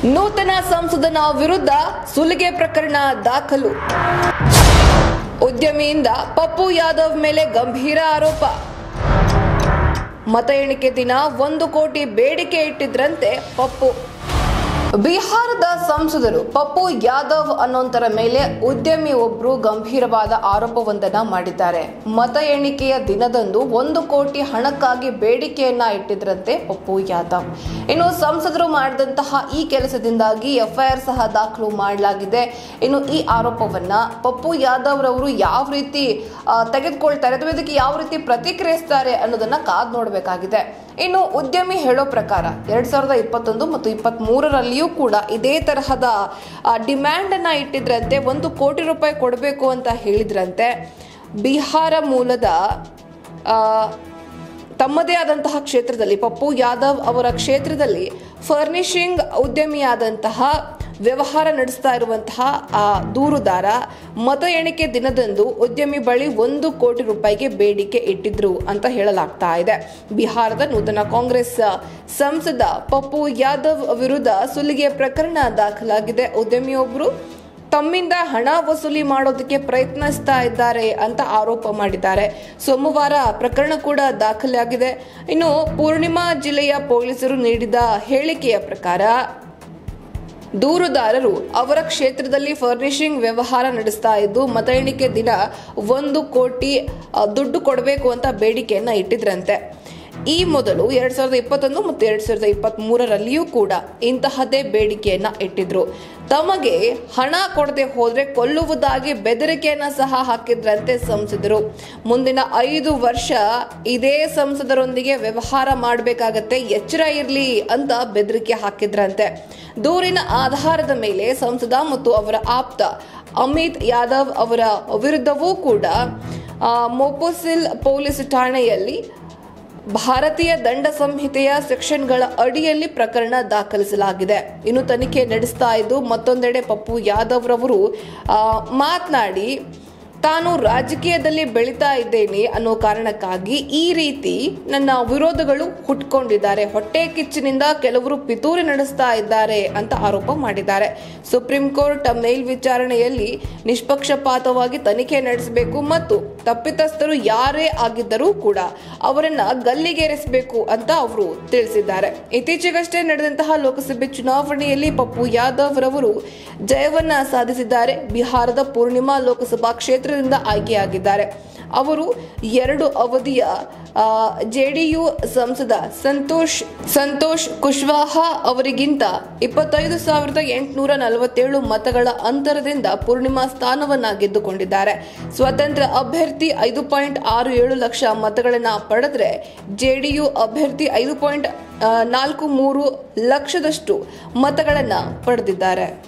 ನೂತನ ಸಂಸದನ ವಿರುದ್ಧ ಸುಲಿಗೆ ಪ್ರಕರಣ ದಾಖಲು ಉದ್ಯಮಿಯಿಂದ ಪಪ್ಪು ಯಾದವ್ ಮೇಲೆ ಗಂಭೀರ ಆರೋಪ ಮತ ಎಣಿಕೆ ದಿನ ಒಂದು ಕೋಟಿ ಬೇಡಿಕೆ ಇಟ್ಟಿದ್ರಂತೆ ಪಪ್ಪು ಬಿಹಾರದ ಸಂಸದರು ಪಪ್ಪು ಯಾದವ್ ಅನ್ನೋಂತರ ಮೇಲೆ ಉದ್ಯಮಿ ಒಬ್ರು ಗಂಭೀರವಾದ ಆರೋಪವೊಂದನ್ನ ಮಾಡಿದ್ದಾರೆ ಮತ ಎಣಿಕೆಯ ದಿನದಂದು ಒಂದು ಕೋಟಿ ಹಣಕ್ಕಾಗಿ ಬೇಡಿಕೆಯನ್ನ ಇಟ್ಟಿದ್ರಂತೆ ಪಪ್ಪು ಯಾದವ್ ಇನ್ನು ಸಂಸದರು ಮಾಡಿದಂತಹ ಈ ಕೆಲಸದಿಂದಾಗಿ ಎಫ್ಐಆರ್ ಸಹ ದಾಖಲು ಮಾಡಲಾಗಿದೆ ಇನ್ನು ಈ ಆರೋಪವನ್ನ ಪಪ್ಪು ಯಾದವ್ ರವರು ಯಾವ ರೀತಿ ಆ, ತೆಗೆದುಕೊಳ್ತಾರೆ ಅಥವಾ ಇದಕ್ಕೆ ಯಾವ ರೀತಿ ಪ್ರತಿಕ್ರಿಯಿಸ್ತಾರೆ ಅನ್ನೋದನ್ನ ಕಾದ್ ನೋಡಬೇಕಾಗಿದೆ ಇನ್ನು ಉದ್ಯಮಿ ಹೇಳೋ ಪ್ರಕಾರ ಎರಡ್ ಸಾವಿರದ ಇಪ್ಪತ್ತೊಂದು ಮತ್ತು ಇಪ್ಪತ್ತ್ ಮೂರರಲ್ಲಿಯೂ ಕೂಡ ಇದೇ ತರಹದ ಡಿಮ್ಯಾಂಡ್ ಅನ್ನ ಇಟ್ಟಿದ್ರಂತೆ ಒಂದು ಕೋಟಿ ರೂಪಾಯಿ ಕೊಡಬೇಕು ಅಂತ ಹೇಳಿದ್ರಂತೆ ಬಿಹಾರ ಮೂಲದ ಆ, ತಮ್ಮದೇ ಆದಂತಹ ಕ್ಷೇತ್ರದಲ್ಲಿ ಪಪ್ಪು ಯಾದವ್ ಅವರ ಕ್ಷೇತ್ರದಲ್ಲಿ ಫರ್ನಿಶಿಂಗ್ ಉದ್ಯಮಿಯಾದಂತಹ ವ್ಯವಹಾರ ನಡೆಸ್ತಾ ಇರುವಂತಹ ಆ ದೂರುದಾರ ಮತ ಎಣಿಕೆ ದಿನದಂದು ಉದ್ಯಮಿ ಬಳಿ ಒಂದು ಕೋಟಿ ರೂಪಾಯಿಗೆ ಬೇಡಿಕೆ ಇಟ್ಟಿದ್ರು ಅಂತ ಹೇಳಲಾಗ್ತಾ ಇದೆ ಬಿಹಾರದ ನೂತನ ಕಾಂಗ್ರೆಸ್ ಸಂಸದ ಪಪ್ಪು ಯಾದವ್ ವಿರುದ್ಧ ಸುಲಿಗೆ ಪ್ರಕರಣ ದಾಖಲಾಗಿದೆ ಉದ್ಯಮಿಯೊಬ್ಬರು ತಮ್ಮಿಂದ ಹಣ ವಸೂಲಿ ಮಾಡೋದಕ್ಕೆ ಪ್ರಯತ್ನಿಸ್ತಾ ಇದ್ದಾರೆ ಅಂತ ಆರೋಪ ಮಾಡಿದ್ದಾರೆ ಸೋಮವಾರ ಪ್ರಕರಣ ಕೂಡ ದಾಖಲಾಗಿದೆ ಇನ್ನು ಪೂರ್ಣಿಮಾ ಜಿಲ್ಲೆಯ ಪೊಲೀಸರು ನೀಡಿದ ಹೇಳಿಕೆಯ ಪ್ರಕಾರ ದೂರುದಾರರು ಅವರ ಕ್ಷೇತ್ರದಲ್ಲಿ ಫರ್ನಿಶಿಂಗ್ ವ್ಯವಹಾರ ನಡೆಸ್ತಾ ಇದ್ದು ಮತ ಎಣಿಕೆ ದಿನ ಒಂದು ಕೋಟಿ ಆ, ದುಡ್ಡು ಕೊಡಬೇಕು ಅಂತ ಬೇಡಿಕೆಯನ್ನ ಇಟ್ಟಿದ್ರಂತೆ ಈ ಮೊದಲು ಎರಡ್ ಸಾವಿರದ ಇಪ್ಪತ್ತೊಂದು ಮತ್ತು ಎರಡ್ ಸಾವಿರದ ಇಪ್ಪತ್ತ್ ಮೂರರಲ್ಲಿಯೂ ಕೂಡ ಇಂತಹದ್ದೇ ಬೇಡಿಕೆಯನ್ನ ಇಟ್ಟಿದ್ರು ತಮಗೆ ಹಣ ಕೊಡದೆ ಹೋದ್ರೆ ಕೊಲ್ಲುವುದಾಗಿ ಬೆದರಿಕೆಯನ್ನ ಸಹ ಹಾಕಿದ್ರಂತೆ ಸಂಸದರು ಮುಂದಿನ ಐದು ವರ್ಷ ಇದೇ ಸಂಸದರೊಂದಿಗೆ ವ್ಯವಹಾರ ಮಾಡಬೇಕಾಗತ್ತೆ ಎಚ್ಚರ ಇರಲಿ ಅಂತ ಬೆದರಿಕೆ ಹಾಕಿದ್ರಂತೆ ದೂರಿನ ಆಧಾರದ ಮೇಲೆ ಸಂಸದ ಮತ್ತು ಅವರ ಆಪ್ತ ಅಮಿತ್ ಯಾದವ್ ಅವರ ವಿರುದ್ಧವೂ ಕೂಡ ಆ, ಮೊಪೊಸಿಲ್ ಪೊಲೀಸ್ ಠಾಣೆಯಲ್ಲಿ ಭಾರತೀಯ ದಂಡ ಸಂಹಿತೆಯ ಸೆಕ್ಷನ್ಗಳ ಅಡಿಯಲ್ಲಿ ಪ್ರಕರಣ ದಾಖಲಿಸಲಾಗಿದೆ ಇನ್ನು ತನಿಖೆ ನಡೆಸ್ತಾ ಇದ್ದು ಮತ್ತೊಂದೆಡೆ ಪಪ್ಪು ಯಾದವ್ ರವರು ಆ, ಮಾತನಾಡಿ ತಾನು ರಾಜಕೀಯದಲ್ಲಿ ಬೆಳೀತಾ ಇದ್ದೇನೆ ಅನ್ನೋ ಕಾರಣಕ್ಕಾಗಿ ಈ ರೀತಿ ನನ್ನ ವಿರೋಧಗಳು ಹುಟ್ಕೊಂಡಿದ್ದಾರೆ ಹೊಟ್ಟೆ ಕಿಚ್ಚಿನಿಂದ ಕೆಲವರು ಪಿತೂರಿ ನಡೆಸ್ತಾ ಇದ್ದಾರೆ ಅಂತ ಆರೋಪ ಮಾಡಿದ್ದಾರೆ ಸುಪ್ರೀಂ ಕೋರ್ಟ್ ಮೇಲ್ವಿಚಾರಣೆಯಲ್ಲಿ ನಿಷ್ಪಕ್ಷಪಾತವಾಗಿ ತನಿಖೆ ನಡೆಸಬೇಕು ಮತ್ತು ತಪ್ಪಿತಸ್ಥರು ಯಾರೇ ಆಗಿದ್ದರೂ ಕೂಡ ಅವರನ್ನ ಗಲ್ಲಿಗೇರಿಸಬೇಕು ಅಂತ ಅವರು ತಿಳಿಸಿದ್ದಾರೆ ಇತ್ತೀಚೆಗಷ್ಟೇ ನಡೆದಂತಹ ಲೋಕಸಭೆ ಚುನಾವಣೆಯಲ್ಲಿ ಪಪ್ಪು ಯಾದವ್ ರವರು ಜಯವನ್ನ ಸಾಧಿಸಿದ್ದಾರೆ ಬಿಹಾರದ ಪೂರ್ಣಿಮಾ ಲೋಕಸಭಾ ಕ್ಷೇತ್ರದಿಂದ ಆಯ್ಕೆಯಾಗಿದ್ದಾರೆ ಅವರು ಎರಡು ಅವಧಿಯ ಜೆಡಿಯು ಸಂಸದ ಸಂತೋಷ್ ಸಂತೋಷ್ ಕುಶ್ವಾಹಾ ಅವರಿಗಿಂತ ಇಪ್ಪತ್ತೈದು ಸಾವಿರದ ಎಂಟುನೂರ ನಲವತ್ತೇಳು ಮತಗಳ ಅಂತರದಿಂದ ಪೂರ್ಣಿಮಾ ಸ್ಥಾನವನ್ನ ಗೆದ್ದುಕೊಂಡಿದ್ದಾರೆ ಸ್ವತಂತ್ರ ಅಭ್ಯರ್ಥಿ ಐದು ಪಾಯಿಂಟ್ ಆರು ಏಳು ಲಕ್ಷ ಮತಗಳನ್ನ ಪಡೆದ್ರೆ ಜೆಡಿಯು ಅಭ್ಯರ್ಥಿ ಐದು ಪಾಯಿಂಟ್ ನಾಲ್ಕು ಮೂರು ಲಕ್ಷದಷ್ಟು ಮತಗಳನ್ನ ಪಡೆದಿದ್ದಾರೆ